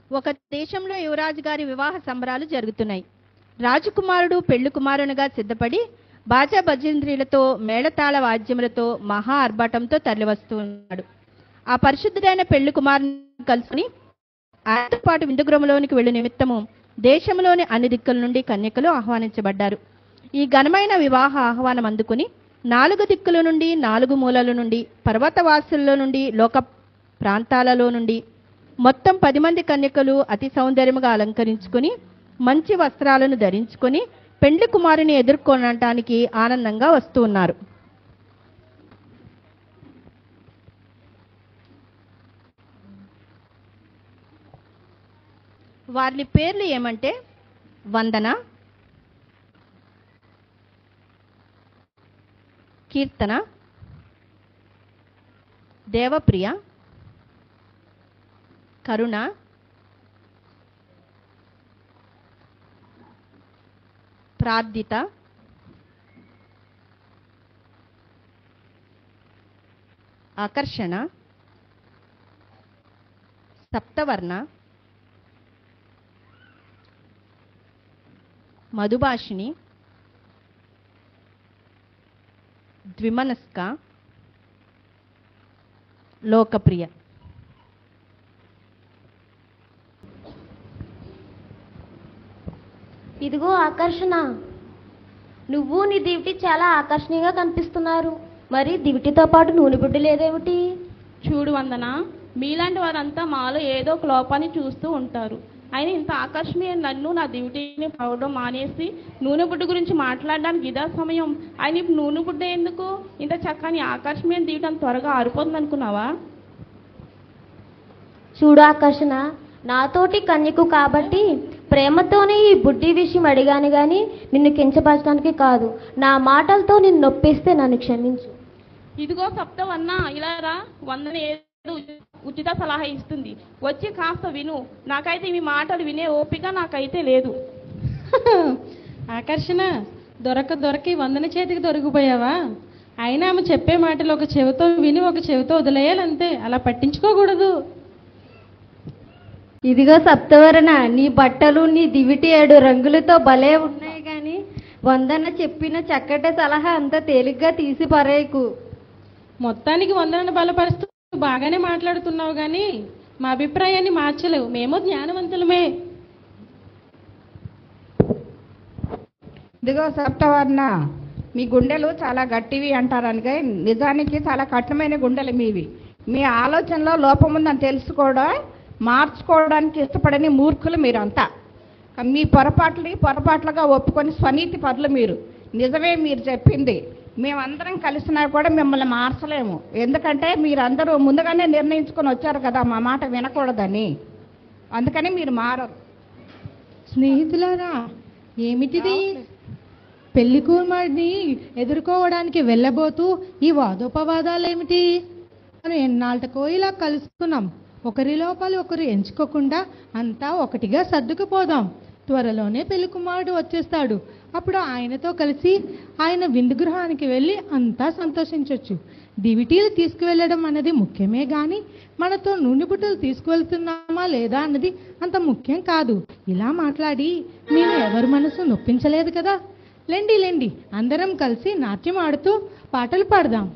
ఒక దేశంలో యువరాజు గారి వివాహ సంబరాలు జరుగుతున్నాయి రాజకుమారుడు పెళ్లి కుమారునిగా సిద్ధపడి బాజా భజంత్రీలతో మేళతాళ వాద్యములతో మహా ఆర్భాటంతో తరలివస్తూ ఉన్నాడు ఆ పరిశుద్ధుడైన పెళ్లి కుమారుని కలుసుకుని ఆయనతో పాటు విందుగృహంలోనికి వెళ్ళు నిమిత్తము దేశంలోని అన్ని దిక్కుల నుండి కన్యకలు ఆహ్వానించబడ్డారు ఈ ఘనమైన వివాహ ఆహ్వానం అందుకుని నాలుగు దిక్కుల నుండి నాలుగు మూలల నుండి పర్వతవాసుల్లో నుండి లోక ప్రాంతాలలో నుండి మొత్తం పది మంది కన్యకలు అతి సౌందర్యముగా అలంకరించుకుని మంచి వస్త్రాలను ధరించుకొని పెండ్లి కుమారుని ఎదుర్కొనటానికి ఆనందంగా వస్తూ ఉన్నారు వారి పేర్లు ఏమంటే వందన కీర్తన దేవప్రియ కరుణ ప్రార్థిత ఆకర్షణ సప్తవర్ణ మధుభాషిణి ద్విమనస్క లోకప్రియ ఇదిగో ఆకర్షణ నువ్వు నీ దివిటి చాలా ఆకర్షణీయంగా కనిపిస్తున్నారు మరి దివిటితో పాటు నూనె బుడ్డి లేదేమిటి చూడు వందన మీలాంటి వారంతా మాలో ఏదో ఒక లోపాన్ని చూస్తూ ఉంటారు అయినా ఇంత ఆకర్షణీయ నన్ను నా డ్యూటీని పవడం మానేసి నూనె బుడ్డ గురించి మాట్లాడడానికి ఇదా సమయం ఆయన ఇప్పుడు నూనె బుడ్డ ఎందుకు ఇంత చక్కని ఆకర్షణీయ దివిటం త్వరగా ఆరిపోతుంది అనుకున్నావా చూడు ఆకర్షణ నాతోటి కన్యకు కాబట్టి ప్రేమతోనే ఈ బుడ్డి విషయం అడిగాను గాని నిన్ను కించపరచడానికి కాదు నా మాటలతో నిన్ను నొప్పిస్తే నన్ను క్షమించు ఇదిగో సప్తవన్న ఇలా రా వందన ఏదో ఉచిత సలహా ఇస్తుంది వచ్చి కాస్త విను నాకైతే మీ మాటలు వినే ఓపిక నాకైతే లేదు ఆకర్షణ దొరక దొరకి వందన చేతికి దొరికిపోయావా అయినా ఆమె చెప్పే మాటలు ఒక చెవితో విని ఒక చెవితో వదిలేయాలంతే అలా పట్టించుకోకూడదు ఇదిగో సప్తవరణ నీ బట్టలు నీ దివిటి ఏడు రంగులతో భలే ఉన్నాయి గాని వందన చెప్పిన చక్కటి సలహా అంత తేలిగ్గా తీసి పరేయకు మొత్తానికి వందనను బలపరుస్తూ బాగానే మాట్లాడుతున్నావు కానీ మా అభిప్రాయాన్ని మార్చలేవు మేము జ్ఞానవంతులమే ఇదిగో సప్తవర్ణ మీ గుండెలు చాలా గట్టివి అంటారనగా నిజానికి చాలా కఠినమైన గుండెలు మీవి మీ ఆలోచనలో లోపం ఉందని తెలుసుకోవడం మార్చుకోవడానికి ఇష్టపడని మూర్ఖులు మీరంతా మీ పొరపాట్లు పొరపాట్లుగా ఒప్పుకొని స్వనీతి పరులు మీరు నిజమే మీరు చెప్పింది మేమందరం కలిసినా కూడా మిమ్మల్ని మార్చలేము ఎందుకంటే మీరందరూ ముందుగానే నిర్ణయించుకొని వచ్చారు కదా మా మాట వినకూడదని అందుకని మీరు మారరు స్నేహితులారా ఏమిటిది పెళ్లి కుమారుడిని ఎదుర్కోవడానికి వెళ్ళబోతూ ఈ వాదోపవాదాలేమిటి మనం ఎన్నాళ్ళకో ఇలా కలుసుకున్నాం ఒకరి లోపాలు ఒకరు ఎంచుకోకుండా అంతా ఒకటిగా సర్దుకుపోదాం త్వరలోనే పెళ్లి కుమారుడు వచ్చేస్తాడు అప్పుడు ఆయనతో కలిసి ఆయన విందు గృహానికి వెళ్ళి అంతా సంతోషించవచ్చు డివిటీలు తీసుకువెళ్ళడం అన్నది ముఖ్యమే కానీ మనతో నూనె బుట్టలు తీసుకువెళ్తున్నామా లేదా అన్నది అంత ముఖ్యం కాదు ఇలా మాట్లాడి మేము ఎవరి మనసు నొప్పించలేదు కదా లెండి లెండి అందరం కలిసి నాట్యం ఆడుతూ పాటలు పాడదాం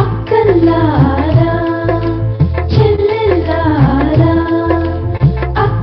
అక్కల్లారా చెల్లెల్లారా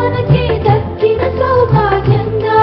మనకి దక్కిన సౌభాగ్యంగా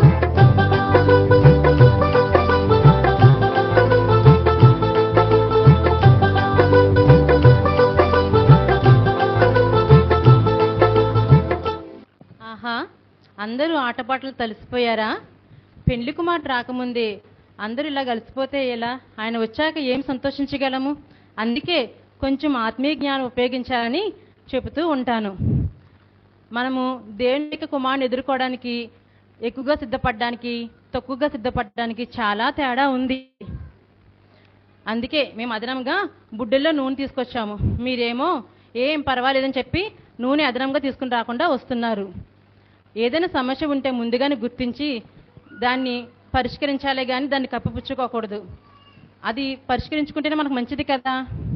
ఆహా అందరూ ఆటపాటలు తలిసిపోయారా పెండ్లి కుమార్ రాకముందే అందరూ ఇలా కలిసిపోతే ఎలా ఆయన వచ్చాక ఏం సంతోషించగలము అందుకే కొంచెం ఆత్మీయ జ్ఞానం ఉపయోగించాలని చెబుతూ ఉంటాను మనము దేవుని యొక్క కుమారుని ఎదుర్కోవడానికి ఎక్కువగా సిద్ధపడడానికి తక్కువగా సిద్ధపడడానికి చాలా తేడా ఉంది అందుకే మేము అదనంగా బుడ్డెల్లో నూనె తీసుకొచ్చాము మీరేమో ఏం పర్వాలేదని చెప్పి నూనె అదనంగా తీసుకుని రాకుండా వస్తున్నారు ఏదైనా సమస్య ఉంటే ముందుగానే గుర్తించి దాన్ని పరిష్కరించాలే కానీ దాన్ని కప్పిపుచ్చుకోకూడదు అది పరిష్కరించుకుంటేనే మనకు మంచిది కదా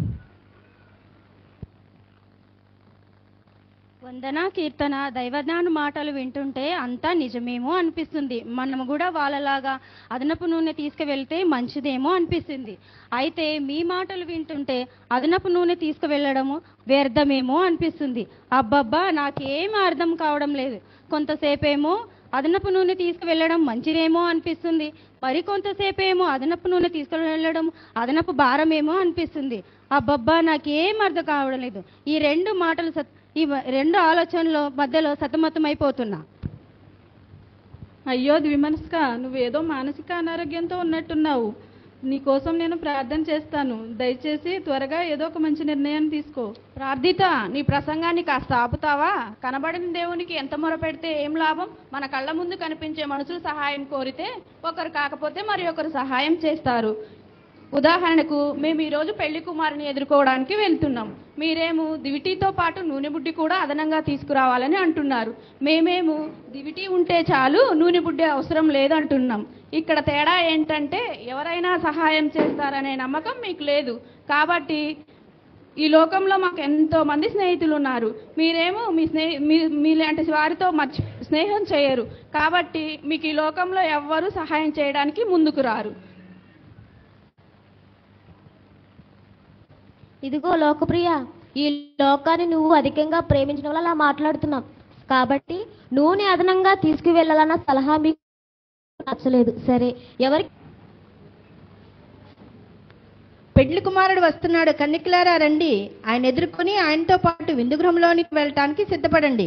వందన కీర్తన దైవజ్ఞాన మాటలు వింటుంటే అంతా నిజమేమో అనిపిస్తుంది మనము కూడా వాళ్ళలాగా అదనపు నూనె తీసుకువెళ్తే మంచిదేమో అనిపిస్తుంది అయితే మీ మాటలు వింటుంటే అదనపు నూనె తీసుకువెళ్ళడము వ్యర్థమేమో అనిపిస్తుంది అబ్బబ్బా నాకేం అర్థం కావడం లేదు కొంతసేపేమో అదనపు నూనె తీసుకువెళ్ళడం మంచిదేమో అనిపిస్తుంది మరి కొంతసేపేమో అదనపు నూనె తీసుకువెళ్ళడం అదనపు భారమేమో అనిపిస్తుంది అబ్బబ్బా నాకేం అర్థం కావడం లేదు ఈ రెండు మాటలు సత్- ఈ వ- రెండు ఆలోచనల మధ్యలో సతమతమైపోతున్నా అయ్యో ద్విమనస్క నువ్వేదో మానసిక అనారోగ్యంతో ఉన్నట్టున్నావు నీకోసం నేను ప్రార్థన చేస్తాను దయచేసి త్వరగా ఏదో ఒక మంచి నిర్ణయాన్ని తీసుకో ప్రార్థిత నీ ప్రసంగాన్ని కాస్త ఆపుతావా కనబడిన దేవునికి ఎంత మొరపెడితే ఏం లాభం మన కళ్ళ ముందు కనిపించే మనుషులు సహాయం కోరితే ఒకరు కాకపోతే మరి ఒకరు సహాయం చేస్తారు ఉదాహరణకు మేము ఈరోజు పెళ్లి కుమారుని ఎదుర్కోవడానికి వెళ్తున్నాం మీరేమో దివిటీతో పాటు నూనె బుడ్డి కూడా అదనంగా తీసుకురావాలని అంటున్నారు మేమేమో దివిటీ ఉంటే చాలు నూనె బుడ్డి అవసరం లేదంటున్నాం ఇక్కడ తేడా ఏంటంటే ఎవరైనా సహాయం చేస్తారనే నమ్మకం మీకు లేదు కాబట్టి ఈ లోకంలో మాకు ఎంతో మంది స్నేహితులు ఉన్నారు మీరేమో మీ స్నేహి మీ మీలాంటి వారితో మర్చి స్నేహం చేయరు కాబట్టి మీకు ఈ లోకంలో ఎవ్వరూ సహాయం చేయడానికి ముందుకు రారు ఇదిగో లోకప్రియ ఈ లోకాన్ని నువ్వు అధికంగా ప్రేమించడం వల్ల అలా మాట్లాడుతున్నావు కాబట్టి నూనె అదనంగా తీసుకువెళ్ళాలన్న సలహా మీకు నచ్చలేదు సరే ఎవరి పెళ్లి కుమారుడు వస్తున్నాడు కన్నికలారా రండి ఆయన ఎదుర్కొని ఆయనతో పాటు విందు గృహంలోనికి వెళ్ళటానికి సిద్ధపడండి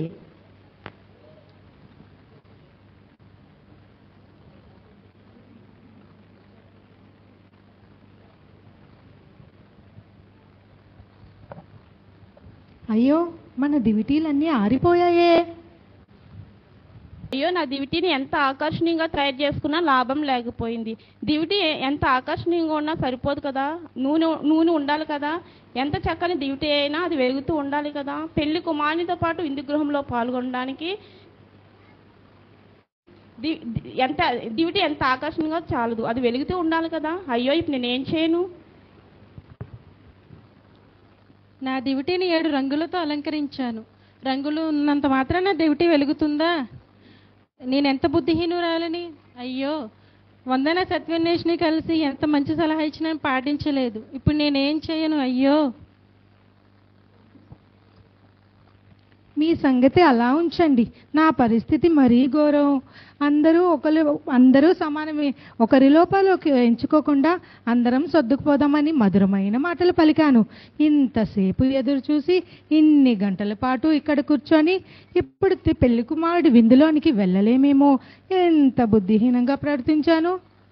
అయ్యో మన దివిటీలన్నీ ఆరిపోయాయే అయ్యో నా దివిటీని ఎంత ఆకర్షణీయంగా తయారు చేసుకున్నా లాభం లేకపోయింది దివిటి ఎంత ఆకర్షణీయంగా ఉన్నా సరిపోదు కదా నూనె నూనె ఉండాలి కదా ఎంత చక్కని దివిటి అయినా అది వెలుగుతూ ఉండాలి కదా పెళ్లి కుమారునితో పాటు ఇందు గృహంలో పాల్గొనడానికి ది- ది- ఎంత దివిటి ఎంత ఆకర్షణీయంగా చాలదు అది వెలుగుతూ ఉండాలి కదా అయ్యో ఇప్పుడు నేనేం చేయను నా దివిటీని ఏడు రంగులతో అలంకరించాను రంగులు ఉన్నంత మాత్రాన దివిటి వెలుగుతుందా నేను ఎంత బుద్ధిహీనురాలని అయ్యో వందన సత్యన్వేషిని కలిసి ఎంత మంచి సలహా ఇచ్చినా పాటించలేదు ఇప్పుడు నేనేం చేయను అయ్యో మీ సంగతి అలా ఉంచండి నా పరిస్థితి మరీ ఘోరం అందరూ ఒకరు అందరూ సమానమే ఒకరి లోపాలోకి ఎంచుకోకుండా అందరం సర్దుకుపోదామని మధురమైన మాటలు పలికాను ఇంతసేపు ఎదురు చూసి ఇన్ని గంటల పాటు ఇక్కడ కూర్చొని ఇప్పుడు తి- పెళ్లి కుమారుడి విందులోనికి వెళ్ళలేమేమో ఎంత బుద్ధిహీనంగా ప్రవర్తించాను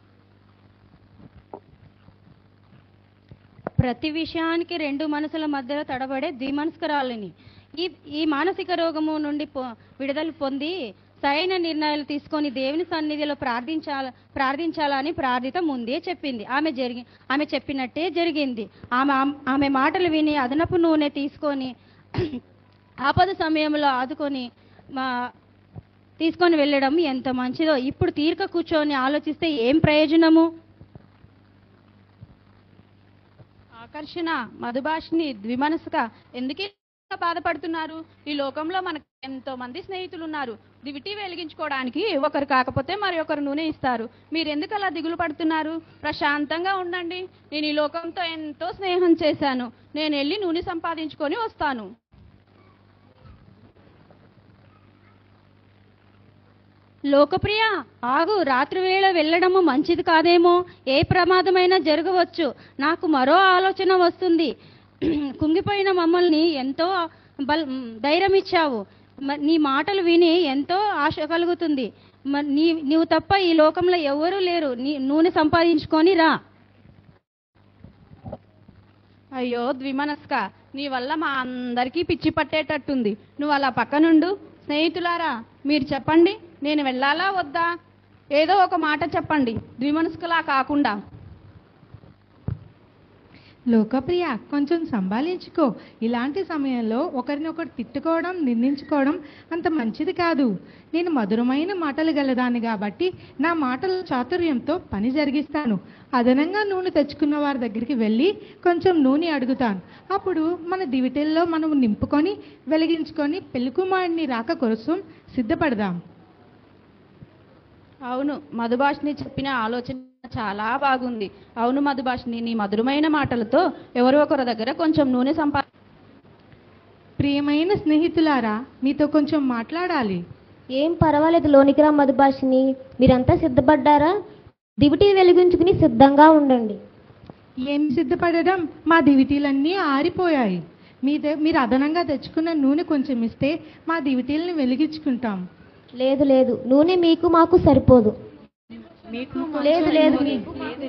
ప్రతి విషయానికి రెండు మనసుల మధ్యలో తడబడే ద్విమనస్కరాలని ఈ ఈ మానసిక రోగము నుండి పొ- విడుదల పొంది సరైన నిర్ణయాలు తీసుకొని దేవుని సన్నిధిలో ప్రార్థించాల ప్రార్థించాలని ప్రార్థిత ముందే చెప్పింది ఆమె జరిగి ఆమె చెప్పినట్టే జరిగింది ఆమె ఆమె మాటలు విని అదనపు నూనె తీసుకొని ఆపద సమయంలో ఆదుకొని మా తీసుకొని వెళ్ళడం ఎంత మంచిదో ఇప్పుడు తీరిక కూర్చొని ఆలోచిస్తే ఏం ప్రయోజనము ఆకర్షణ మధుభాషిని ద్విమనసుక ఎందుకు ఇలా బాధపడుతున్నారు ఈ లోకంలో మనకు ఎంతో మంది స్నేహితులు ఉన్నారు దివిటి వెలిగించుకోవడానికి ఒకరు కాకపోతే మరి ఒకరు నూనె ఇస్తారు మీరు ఎందుకు అలా దిగులు పడుతున్నారు ప్రశాంతంగా ఉండండి నేను ఈ లోకంతో ఎంతో స్నేహం చేశాను నేను వెళ్ళి నూనె సంపాదించుకొని వస్తాను లోకప్రియ ఆగు రాత్రి వేళ వెళ్ళడము మంచిది కాదేమో ఏ ప్రమాదమైనా జరగవచ్చు నాకు మరో ఆలోచన వస్తుంది కుంగిపోయిన మమ్మల్ని ఎంతో బల్ ధైర్యం ఇచ్చావు మ- నీ మాటలు విని ఎంతో ఆశ కలుగుతుంది మ- నీ నీవు తప్ప ఈ లోకంలో ఎవరూ లేరు నీ నూనె సంపాదించుకొని రా అయ్యో ద్విమనస్క నీ వల్ల మా అందరికీ పిచ్చి పట్టేటట్టుంది నువ్వు అలా పక్కనుండు స్నేహితులారా మీరు చెప్పండి నేను వెళ్ళాలా వద్దా ఏదో ఒక మాట చెప్పండి ద్విమనస్కులా కాకుండా లోకప్రియ కొంచెం సంభాలించుకో ఇలాంటి సమయంలో ఒకరినొకరు తిట్టుకోవడం నిందించుకోవడం అంత మంచిది కాదు నేను మధురమైన మాటలు గలదాన్ని కాబట్టి నా మాటల చాతుర్యంతో పని జరిగిస్తాను అదనంగా నూనె తెచ్చుకున్న వారి దగ్గరికి వెళ్ళి కొంచెం నూనె అడుగుతాను అప్పుడు మన దివిటెల్లో మనం నింపుకొని వెలిగించుకొని పెళ్లికుమారుడిని రాక కోసం సిద్ధపడదాం అవును మధుభాషిని చెప్పిన ఆలోచన చాలా బాగుంది అవును మధుభాషిని నీ మధురమైన మాటలతో ఎవరో ఒకరి దగ్గర కొంచెం నూనె సంపా ప్రియమైన స్నేహితులారా మీతో కొంచెం మాట్లాడాలి ఏం పర్వాలేదు లోనికి రా మధుభాషిని మీరంతా సిద్ధపడ్డారా దివిటి వెలిగించుకుని సిద్ధంగా ఉండండి ఏం సిద్ధపడడం మా దివిటీలన్నీ ఆరిపోయాయి మీ ద- మీరు అదనంగా తెచ్చుకున్న నూనె కొంచెం ఇస్తే మా దివిటీలని వెలిగించుకుంటాం లేదు లేదు నూనె మీకు మాకు సరిపోదు లేదు లేదు మీకు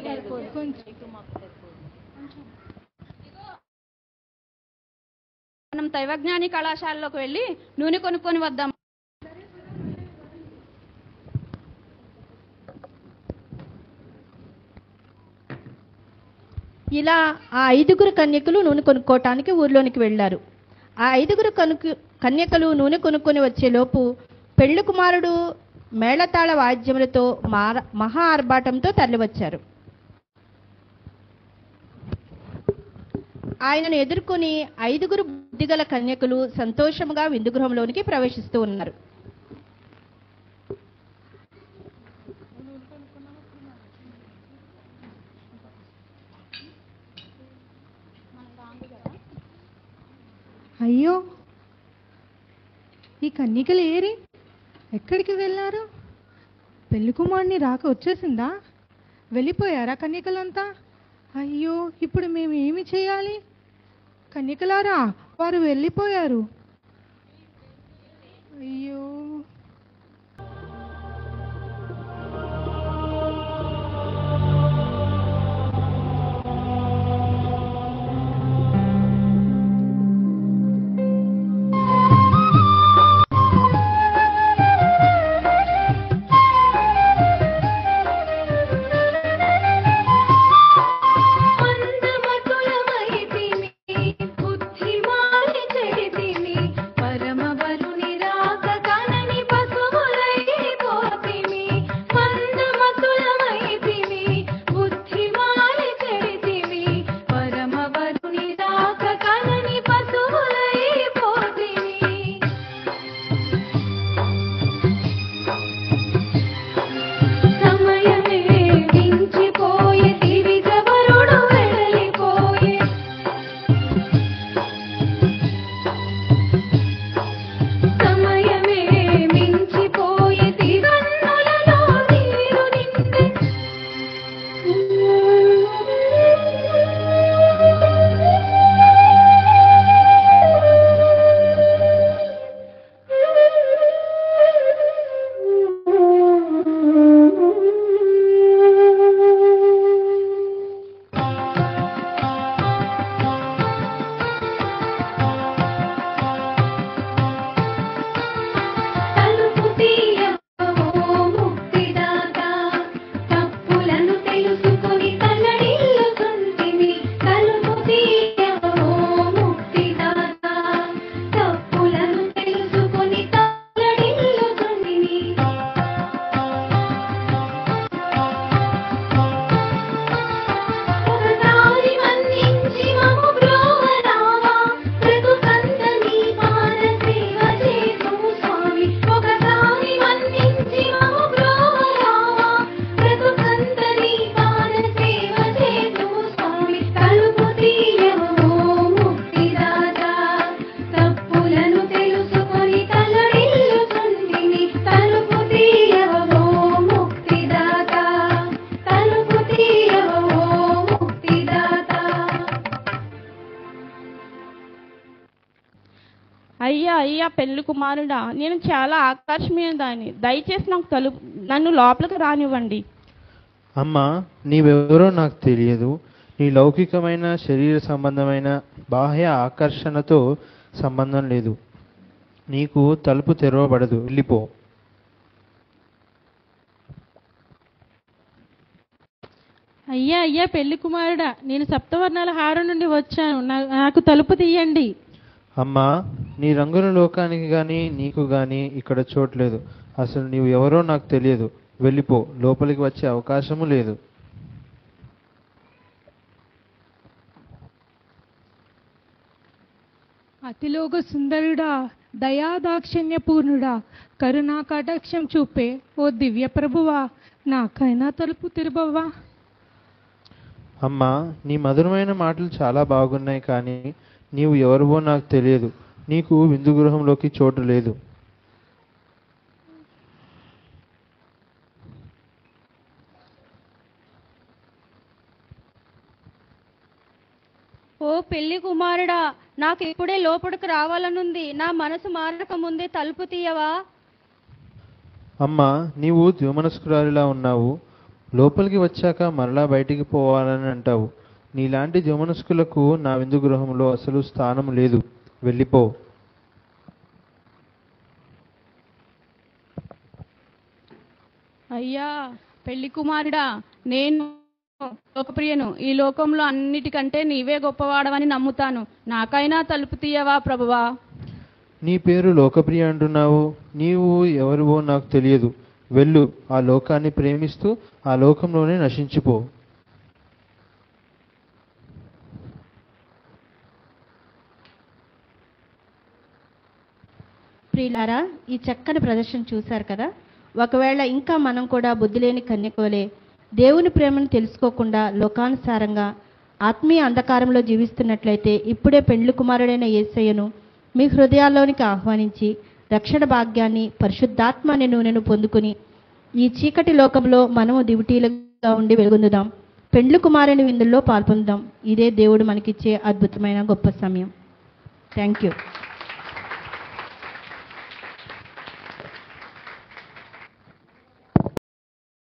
మనం దైవజ్ఞాని కళాశాలలోకి వెళ్ళి నూనె కొనుక్కొని వద్దాం ఇలా ఆ ఐదుగురు కన్యకులు నూనె కొనుక్కోవటానికి ఊర్లోనికి వెళ్ళారు ఆ ఐదుగురు కనుకు కన్యకలు నూనె కొనుక్కొని వచ్చేలోపు పెళ్లి కుమారుడు మేళతాళ వాద్యములతో మార మహా ఆర్భాటంతో తరలివచ్చారు ఆయనను ఎదుర్కొని ఐదుగురు బుద్ధిగల కన్యకులు సంతోషముగా విందుగృహంలోనికి ప్రవేశిస్తూ ఉన్నారు అయ్యో ఈ కన్యకలు ఏరి ఎక్కడికి వెళ్ళారు పెళ్లి కుమారుని రాక వచ్చేసిందా వెళ్ళిపోయారా కన్యకలంతా అయ్యో ఇప్పుడు మేము ఏమి చేయాలి కన్యకలారా వారు వెళ్ళిపోయారు అయ్యో బుద్ధిమాని చెడితిమి పరమవరుని రాక కన అయ్యా పెళ్లి కుమారుడా నేను చాలా ఆకర్షణీయ దాన్ని దయచేసి నాకు తలుపు నన్ను లోపలికి రానివ్వండి అమ్మా నీవెవరో నాకు తెలియదు నీ లౌకికమైన శరీర సంబంధమైన బాహ్య ఆకర్షణతో సంబంధం లేదు నీకు తలుపు తెరవబడదు వెళ్ళిపో అయ్యా అయ్యా పెళ్లి కుమారుడా నేను సప్తవర్ణాల హారం నుండి వచ్చాను నా- నాకు తలుపు తీయండి అమ్మా నీ రంగుల లోకానికి కానీ నీకు కానీ ఇక్కడ చోట్లేదు అసలు నీవు ఎవరో నాకు తెలియదు వెళ్ళిపో లోపలికి వచ్చే అవకాశము లేదు అతిలోక సుందరుడా దయాదాక్షిణ్య పూర్ణుడా కరుణా కటాక్షం చూపే ఓ దివ్య ప్రభువా నాకైనా తలుపు తెరవవా అమ్మా నీ మధురమైన మాటలు చాలా బాగున్నాయి కానీ నీవు ఎవరివో నాకు తెలియదు నీకు విందు గృహంలోకి చోటు లేదు ఓ పెళ్లి కుమారుడా నాకు ఇప్పుడే లోపలికి రావాలనుంది నా మనసు మారక ముందే తలుపు తీయవా అమ్మా నీవు ద్విమనస్కురాలిలా ఉన్నావు లోపలికి వచ్చాక మరలా బయటికి పోవాలని అంటావు నీలాంటి ద్విమనస్కులకు నా విందు గృహంలో అసలు స్థానం లేదు వెళ్ళిపో అయ్యా పెళ్లి కుమారుడా నేను లోకప్రియను ఈ లోకంలో అన్నిటికంటే నీవే గొప్పవాడవని నమ్ముతాను నాకైనా తలుపు తీయవా ప్రభువా నీ పేరు లోకప్రియ అంటున్నావు నీవు ఎవరివో నాకు తెలియదు వెళ్ళు ఆ లోకాన్ని ప్రేమిస్తూ ఆ లోకంలోనే నశించిపో ప్రియులారా ఈ చక్కని ప్రదర్శన చూశారు కదా ఒకవేళ ఇంకా మనం కూడా బుద్ధి లేని కన్యకోలే దేవుని ప్రేమను తెలుసుకోకుండా లోకానుసారంగా ఆత్మీయ అంధకారంలో జీవిస్తున్నట్లయితే ఇప్పుడే పెండ్లి కుమారుడైన యేసయ్యను మీ హృదయాల్లోనికి ఆహ్వానించి రక్షణ భాగ్యాన్ని పరిశుద్ధాత్మ అనే నూనెను పొందుకుని ఈ చీకటి లోకంలో మనము దివిటీలుగా ఉండి వెలుగొందుదాం పెండ్లి కుమారుని విందుల్లో పాల్పొందుదాం ఇదే దేవుడు మనకిచ్చే అద్భుతమైన గొప్ప సమయం థ్యాంక్ యూ